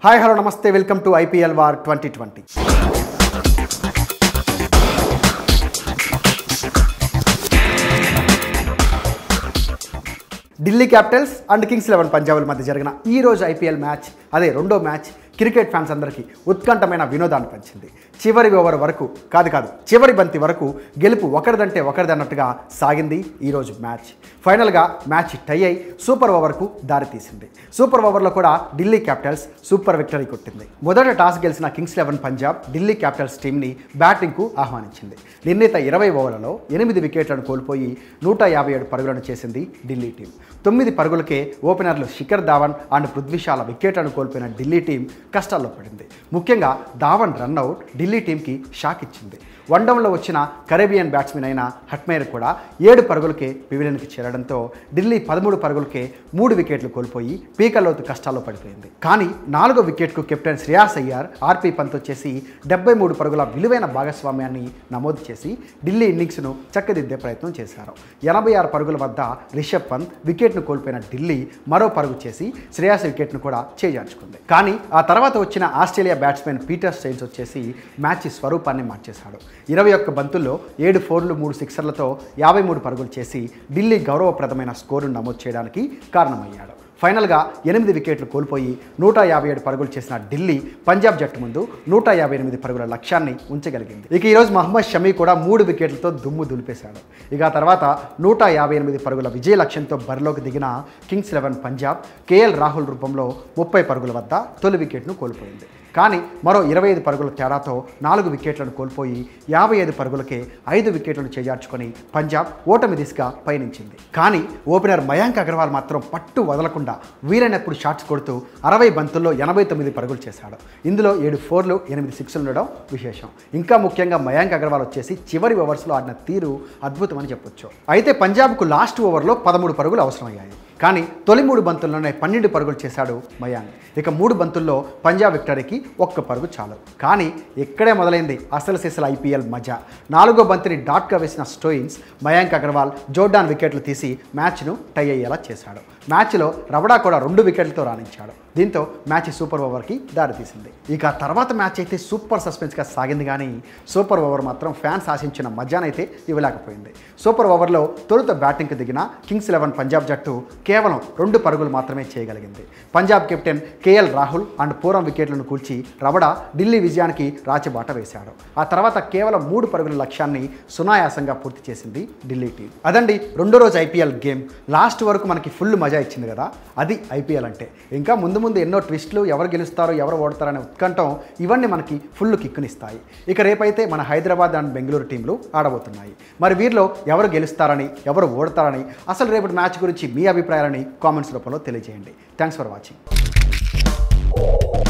hi hello నమస్తే welcome to IPL war twenty twenty Delhi Capitals and Kings Eleven పంజాబ్ల మధ్య జరిగిన ఈ రోజు ఐపీఎల్ మ్యాచ్ అదే రెండో మ్యాచ్ క్రికెట్ ఫ్యాన్స్ అందరికీ ఉత్కంఠమైన వినోదాన్ని పంచింది చివరి ఓవర్ వరకు కాదు కాదు చివరి బంతి వరకు గెలుపు ఒకరిదంటే ఒకరిది అన్నట్టుగా సాగింది ఈరోజు మ్యాచ్ ఫైనల్గా మ్యాచ్ టై అయి సూపర్ ఓవర్కు దారితీసింది సూపర్ ఓవర్లో కూడా ఢిల్లీ క్యాపిటల్స్ సూపర్ విక్టరీ కొట్టింది మొదట టాస్ గెలిచిన Kings Eleven Punjab Delhi Capitals టీంని బ్యాటింగ్కు ఆహ్వానించింది నిర్ణీత ఇరవై ఓవర్లలో ఎనిమిది వికెట్లను కోల్పోయి నూట యాభై ఏడు పరుగులను చేసింది ఢిల్లీ టీం తొమ్మిది పరుగులకే ఓపెనర్లు శిఖర్ ధావన్ అండ్ పృథ్వీషాల వికెట్లను కోల్పోయిన ఢిల్లీ టీం కష్టాల్లో పడింది ముఖ్యంగా ధావన్ రన్అట్ ఢిల్లీ టీంకి షాక్ ఇచ్చింది వన్డౌన్లో వచ్చిన కరేబియన్ బ్యాట్స్మెన్ అయిన హట్మేర్ కూడా ఏడు పరుగులకే పివిలియన్కి చేరడంతో ఢిల్లీ పదమూడు పరుగులకే మూడు వికెట్లు కోల్పోయి పీకల్లోతు కష్టాల్లో పడిపోయింది కానీ నాలుగో వికెట్కు కెప్టెన్ శ్రేయాస్ అయ్యార్ ఆర్పీ పంత్ వచ్చేసి డెబ్బై మూడు పరుగుల విలువైన భాగస్వామ్యాన్ని నమోదు చేసి ఢిల్లీ ఇన్నింగ్స్ను చక్కదిద్దే ప్రయత్నం చేశారు ఎనభై ఆరు పరుగుల వద్ద రిషబ్ పంత్ వికెట్ను కోల్పోయిన ఢిల్లీ మరో పరుగు చేసి శ్రేయాస్ వికెట్ను కూడా చేజార్చుకుంది కానీ ఆ తర్వాత వచ్చిన ఆస్ట్రేలియా బ్యాట్స్మెన్ పీటర్ స్టైన్స్ వచ్చేసి మ్యాచ్ స్వరూపాన్ని మార్చేశాడు ఇరవై ఒక్క బంతుల్లో ఏడు ఫోర్లు మూడు సిక్సర్లతో యాభై మూడు పరుగులు చేసి ఢిల్లీ గౌరవప్రదమైన స్కోరును నమోదు చేయడానికి కారణమయ్యాడు ఫైనల్గా ఎనిమిది వికెట్లు కోల్పోయి నూట యాభై ఏడు పరుగులు చేసిన ఢిల్లీ పంజాబ్ జట్టు ముందు నూట యాభై ఎనిమిది పరుగుల లక్ష్యాన్ని ఉంచగలిగింది ఇక ఈరోజు మహమ్మద్ షమీ కూడా మూడు వికెట్లతో దుమ్ము దులిపేశాడు ఇక ఆ తర్వాత నూట యాభై ఎనిమిది పరుగుల విజయ లక్ష్యంతో బరిలోకి దిగిన Kings Eleven Punjab KL Rahul రూపంలో ముప్పై పరుగుల వద్ద తొలి వికెట్ను కోల్పోయింది కానీ మరో ఇరవై ఐదు పరుగుల తేడాతో నాలుగు వికెట్లను కోల్పోయి యాభై ఐదు పరుగులకే ఐదు వికెట్లను చేజార్చుకొని పంజాబ్ ఓటమి దిశగా పయనించింది కానీ ఓపెనర్ మయాంక్ అగర్వాల్ మాత్రం పట్టు వదలకుండా వీలైనప్పుడు షాట్స్ కొడుతూ అరవై బంతుల్లో ఎనభై తొమ్మిది పరుగులు చేశాడు ఇందులో ఏడు ఫోర్లు ఎనిమిది సిక్స్లు ఉండడం విశేషం ఇంకా ముఖ్యంగా మయాంక్ అగర్వాల్ వచ్చేసి చివరి ఓవర్స్లో ఆడిన తీరు అద్భుతమని చెప్పొచ్చు అయితే పంజాబ్కు లాస్ట్ ఓవర్లో పదమూడు పరుగులు అవసరమయ్యాయి కానీ తొలి మూడు బంతుల్లోనే పన్నెండు పరుగులు చేశాడు మయాంక్ ఇక మూడు బంతుల్లో పంజాబ్ విక్టరీకి ఒక్క పరుగు చాలు కానీ ఇక్కడే మొదలైంది అసలు సిసలు ఐపీఎల్ మజా నాలుగో బంతిని డాట్గా వేసిన స్టోయిన్స్ మయాంక్ అగర్వాల్ జోర్డాన్ వికెట్లు తీసి మ్యాచ్ను టై అయ్యేలా చేశాడు మ్యాచ్లో రవడా కూడా రెండు వికెట్లతో రాణించాడు దీంతో మ్యాచ్ సూపర్ ఓవర్కి దారితీసింది ఇక తర్వాత మ్యాచ్ అయితే సూపర్ సస్పెన్స్గా సాగింది కానీ సూపర్ ఓవర్ మాత్రం ఫ్యాన్స్ ఆశించిన మజానైతే ఇవ్వలేకపోయింది సూపర్ ఓవర్లో తొలుత బ్యాటింగ్కి దిగిన కింగ్స్ ఎలెవన్ పంజాబ్ జట్టు కేవలం రెండు పరుగులు మాత్రమే చేయగలిగింది Punjab captain KL Rahul and పూర్వం వికెట్లను కూల్చి రవడా ఢిల్లీ విజయానికి రాచబాట వేశాడు ఆ తర్వాత కేవలం మూడు పరుగుల లక్ష్యాన్ని సునాయాసంగా పూర్తి చేసింది ఢిల్లీ టీం అదండి రెండో రోజు ఐపీఎల్ గేమ్ లాస్ట్ వరకు మనకి ఫుల్ మజా ఇచ్చింది కదా అది ఐపీఎల్ అంటే ఇంకా ముందు ముందు ఎన్నో ట్విస్టులు ఎవరు గెలుస్తారో ఎవరు ఓడతారనే ఉత్కంఠం ఇవన్నీ మనకి ఫుల్ కిక్కునిస్తాయి ఇక రేపైతే మన హైదరాబాద్ అండ్ బెంగళూరు టీంలు ఆడబోతున్నాయి మరి వీరిలో ఎవరు గెలుస్తారని ఎవరు ఓడతారని అసలు రేపటి మ్యాచ్ గురించి మీ అభిప్రాయాలని కామెంట్స్ రూపంలో తెలియజేయండి థ్యాంక్స్ ఫర్ వాచింగ్